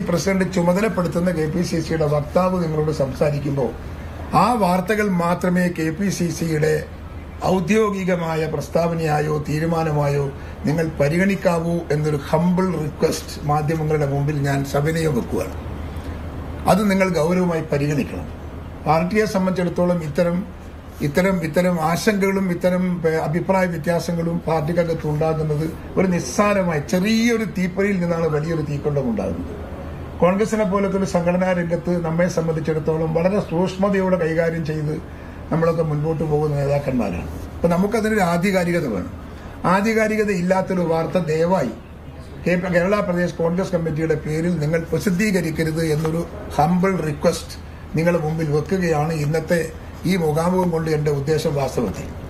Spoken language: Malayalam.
പ്രസിഡന്റ് ചുമതലപ്പെടുത്തുന്ന കെ പി സി സിയുടെ വക്താവ് നിങ്ങളോട് സംസാരിക്കുമ്പോൾ ആ വാർത്തകൾ മാത്രമേ കെ പി സി സിയുടെ ഔദ്യോഗികമായ പ്രസ്താവനയായോ തീരുമാനമായോ നിങ്ങൾ പരിഗണിക്കാവൂ എന്നൊരു ഹമ്പിൾ റിക്വസ്റ്റ് മാധ്യമങ്ങളുടെ മുമ്പിൽ ഞാൻ സവിനയം വെക്കുകയാണ് അത് നിങ്ങൾ ഗൗരവമായി പരിഗണിക്കണം പാർട്ടിയെ സംബന്ധിച്ചിടത്തോളം ഇത്തരം ഇത്തരം ഇത്തരം ആശങ്കകളും ഇത്തരം പേ- അഭിപ്രായ വ്യത്യാസങ്ങളും പാർട്ടിക്കകത്ത് ഉണ്ടാകുന്നത് ഒരു നിസ്സാരമായ ചെറിയൊരു തീപ്പൊരിയിൽ നിന്നാണ് വലിയൊരു തീക്കൊണ്ടം ഉണ്ടാകുന്നത് കോൺഗ്രസിനെ പോലത്തെ ഒരു സംഘടനാ രംഗത്ത് നമ്മെ സംബന്ധിച്ചിടത്തോളം വളരെ സൂക്ഷ്മതയോടെ കൈകാര്യം ചെയ്ത് നമ്മളൊക്കെ മുൻപോട്ട് പോകുന്ന നേതാക്കന്മാരാണ് അപ്പൊ നമുക്കതിനൊരു ആധികാരികത വേണം ആധികാരികത ഇല്ലാത്തൊരു വാർത്ത ദയവായി കേ- കേരള പ്രദേശ് കോൺഗ്രസ് കമ്മിറ്റിയുടെ പേരിൽ നിങ്ങൾ പ്രസിദ്ധീകരിക്കരുത് എന്നൊരു ഹമ്പിൾ റിക്വസ്റ്റ് നിങ്ങളുടെ മുമ്പിൽ വെക്കുകയാണ് ഇന്നത്തെ ഈ മുഖാമുഖം കൊണ്ട് എന്റെ ഉദ്ദേശം വാസ്തവത്തിൽ